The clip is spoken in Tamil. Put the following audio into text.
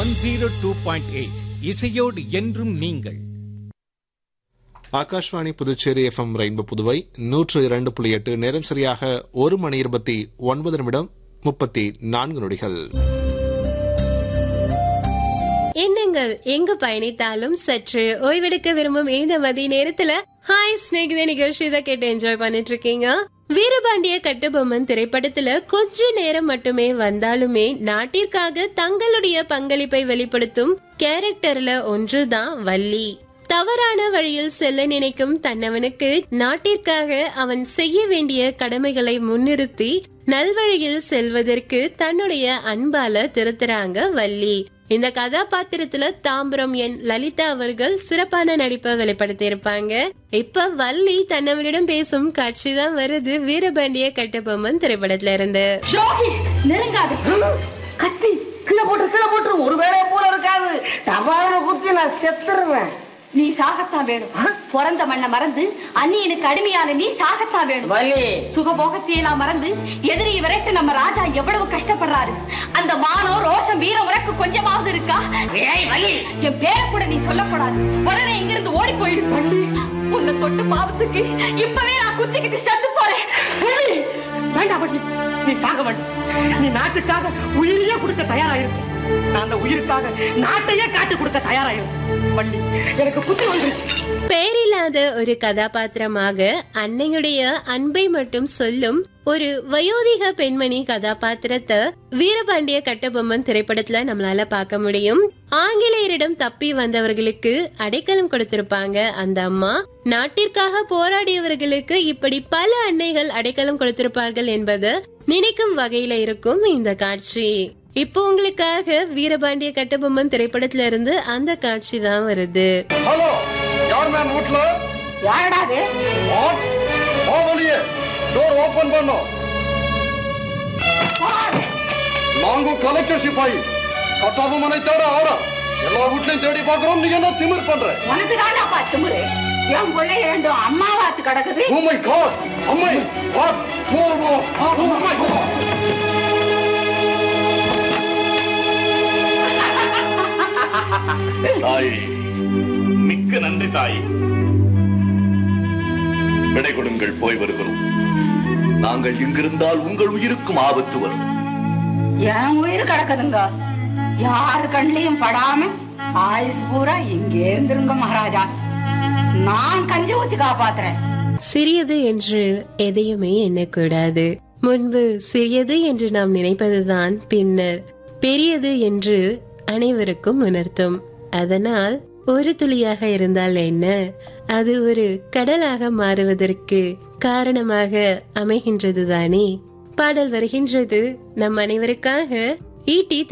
one zero two point eight இசையோடு என்றும் நீங்கள் ஆகாஷ்வாணி புதுச்சேரி எஃப்எம் ரெயின்போ புதுவை நூற்று இரண்டு புள்ளி எட்டு நேரம் சரியாக ஒரு மணி இருபத்தி ஒன்பது நிமிடம் முப்பத்தி நான்கு நொடிகள் எண்ணங்கள் எங்க பயணித்தாலும் சற்று ஓய்வெடுக்க விரும்பும் இந்த மதிய நேரத்துல ஹாய் ஸ்நேகித நிகழ்ச்சி தான் கேட்டு என்ஜாய் பண்ணிட்டு இருக்கீங்க வீரபாண்டிய கட்டுபொம்மன் திரைப்படத்துல கொஞ்ச நேரம் மட்டுமே வந்தாலுமே நாட்டிற்காக தங்களுடைய பங்களிப்பை வெளிப்படுத்தும் கேரக்டர்ல ஒன்றுதான் வள்ளி தவறான வழியில் செல்ல நினைக்கும் தன்னவனுக்கு நாட்டிற்காக அவன் செய்ய வேண்டிய கடமைகளை முன்னிறுத்தி நல்வழியில் செல்வதற்கு தன்னுடைய அன்பால திருத்துறாங்க வள்ளி இந்த கதாபாத்திரத்துல தாம்பரம் என் லலிதா அவர்கள் சிறப்பான நடிப்பை வெளிப்படுத்தி இருப்பாங்க இப்ப வள்ளி தன்னவனிடம் பேசும் காட்சி தான் வருது வீரபாண்டிய கட்டபொம்மன் திரைப்படத்துல இருந்து ஷோகி நெருங்காது கத்தி கீழே போட்டு கீழே போட்டு ஒரு வேலையை போல இருக்காது டபால குத்தி நான் செத்துருவேன் நீ சாகத்தான் வேணும் பிறந்த மண்ணை மறந்து அந்நியனுக்கு அடிமையான நீ சாகத்தான் வேணும் வலி சுகபோகத்தையெல்லாம் மறந்து எதிரியை விரட்டு நம்ம ராஜா எவ்வளவு கஷ்டப்படுறாரு அந்த மானம் ரோஷம் வீரம் உனக்கு கொஞ்சமாவது இருக்கா ஏய் வலி என் பேரை கூட நீ சொல்லக்கூடாது உடனே இங்கிருந்து ஓடி போயிடு உன்னை தொட்டு பாவத்துக்கு இப்பவே நான் குத்திக்கிட்டு செத்து போறேன் வலி வேண்டாம் வள்ளி நீ சாக வேண்டாம் நீ நாட்டுக்காக உயிரையே கொடுக்க தயாராயிருக்கு நான் அந்த உயிருக்காக நாட்டையே காட்டி கொடுக்க தயாராயிருக்கு வள்ளி எனக்கு புத்தி வந்துருச்சு பெயரில்லாத ஒரு கதாபாத்திரமாக அன்னையுடைய அன்பை மட்டும் சொல்லும் ஒரு வயோதிக பெண்மணி கதாபாத்திரத்தை வீரபாண்டிய கட்டபொம்மன் திரைப்படத்துல நம்மளால பார்க்க முடியும் ஆங்கிலேயரிடம் தப்பி வந்தவர்களுக்கு அடைக்கலம் கொடுத்திருப்பாங்க அந்த அம்மா நாட்டிற்காக போராடியவர்களுக்கு இப்படி பல அன்னைகள் அடைக்கலம் கொடுத்திருப்பார்கள் என்பது நினைக்கும் வகையில இருக்கும் இந்த காட்சி இப்போ உங்களுக்காக வீரபாண்டிய கட்டபொம்மன் திரைப்படத்துல இருந்து அந்த காட்சி தான் வருது ஹலோ யார் மேன் வீட்ல யாரடா அது வாட் வா வெளியே டோர் ஓபன் பண்ணோம் நாங்க கலெக்டர் சிப்பாயி கட்டாபமனை தேட ஆடா எல்லா வீட்லயும் தேடி பாக்குறோம் நீ என்ன திமிர் பண்ற உனக்கு தான்டாப்பா திமுரு என் பிள்ளை இரண்டும் அம்மாவாத்து கிடக்குது ஓ மை காட் அம்மை what small what oh my god தாய் மிக்க நன்றி தாய் விடை கொடுங்கள் போய் வருகிறோம் நாங்கள் இங்கிருந்தால் உங்கள் உயிருக்கும் ஆபத்து வரும் என் உயிர் கிடக்குதுங்க யாரு கண்ணிலையும் படாம ஆயுசு பூரா இங்கே இருந்துருங்க மகாராஜா நான் கஞ்சி ஊத்தி காப்பாத்துறேன் சிறியது என்று எதையுமே எண்ணக்கூடாது முன்பு சிறியது என்று நாம் நினைப்பதுதான் பின்னர் பெரியது என்று அனைவருக்கும் உணர்த்தும் அதனால் ஒரு துளியாக இருந்தால் என்ன அது ஒரு கடலாக மாறுவதற்கு காரணமாக அமைகின்றதுதானே பாடல் வருகின்றது நம் அனைவருக்காக ஈட்டி